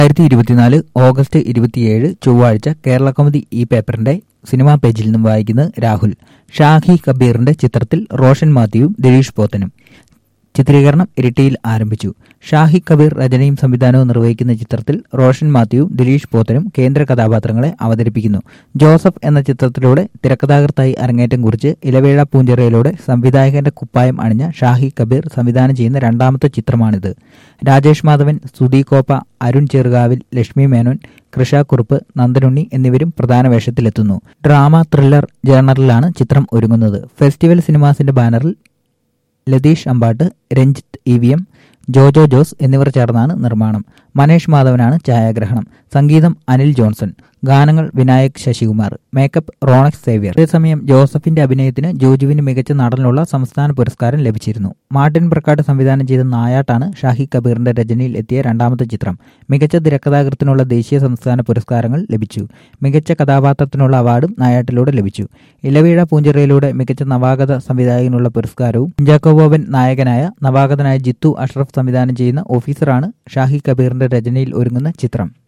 രണ്ടായിരത്തി ഇരുപത്തിനാല് ഓഗസ്റ്റ് ഇരുപത്തിയേഴ് ചൊവ്വാഴ്ച കേരള കൗമുദി ഈ പേപ്പറിന്റെ സിനിമാ പേജിൽ നിന്നും വായിക്കുന്നത് രാഹുൽ ഷാഹി കബീറിന്റെ ചിത്രത്തിൽ റോഷൻ മാത്യുവും ദിലീഷ് പോത്തനും ചിത്രീകരണം ഇരിട്ടിയിൽ ആരംഭിച്ചു ഷാഹി കബീർ രചനയും സംവിധാനവും നിർവഹിക്കുന്ന ചിത്രത്തിൽ റോഷൻ മാത്യുവും ദിലീഷ് പോത്തനും കേന്ദ്ര കഥാപാത്രങ്ങളെ അവതരിപ്പിക്കുന്നു ജോസഫ് എന്ന ചിത്രത്തിലൂടെ തിരക്കഥാകൃത്തായി അരങ്ങേറ്റം കുറിച്ച് ഇലവേഴ പൂഞ്ചിറയിലൂടെ സംവിധായകന്റെ കുപ്പായം അണിഞ്ഞ ഷാഹി കബീർ സംവിധാനം ചെയ്യുന്ന രണ്ടാമത്തെ ചിത്രമാണിത് രാജേഷ് മാധവൻ സുധി കോപ്പ അരുൺ ചെറുകാവിൽ ലക്ഷ്മി മേനോൻ കൃഷാക്കുറുപ്പ് നന്ദനുണ്ണി എന്നിവരും പ്രധാന വേഷത്തിലെത്തുന്നു ഡ്രാമ ത്രില്ലർ ജേണറിലാണ് ചിത്രം ഒരുങ്ങുന്നത് ഫെസ്റ്റിവൽ സിനിമാസിന്റെ ബാനറിൽ Latheesh Ambat Ranjith E V M Jojo Jose എന്നിവർ ചേർന്നാണ് നിർമ്മാണം മനേഷ് മാധവനാണ് ഛായാഗ്രഹണം സംഗീതം അനിൽ ജോൺസൺ ഗാനങ്ങൾ വിനായക് ശശികുമാർ മേക്കപ്പ് റോണക്സ് സേവ്യർ അതേസമയം ജോസഫിന്റെ അഭിനയത്തിന് ജോജുവിന് മികച്ച നടനുള്ള സംസ്ഥാന പുരസ്കാരം ലഭിച്ചിരുന്നു മാർട്ടിൻ പ്രക്കാട് സംവിധാനം ചെയ്ത നായാട്ടാണ് ഷാഹി കബീറിന്റെ രചനയിൽ എത്തിയ രണ്ടാമത്തെ ചിത്രം മികച്ച തിരക്കഥാകൃത്തിനുള്ള ദേശീയ സംസ്ഥാന പുരസ്കാരങ്ങൾ ലഭിച്ചു മികച്ച കഥാപാത്രത്തിനുള്ള അവാർഡും നായാട്ടിലൂടെ ലഭിച്ചു ഇലവീഴ പൂഞ്ചിറയിലൂടെ മികച്ച നവാഗത സംവിധായകനുള്ള പുരസ്കാരവും കുഞ്ചാക്കോ ബോബൻ നായകനായ നവാഗതനായ ജിത്തു അഷ്റഫ് സംവിധാനം ചെയ്യുന്ന ഓഫീസറാണ് ഷാഹി കബീറിന്റെ രചനയിൽ ഒരുങ്ങുന്ന ചിത്രം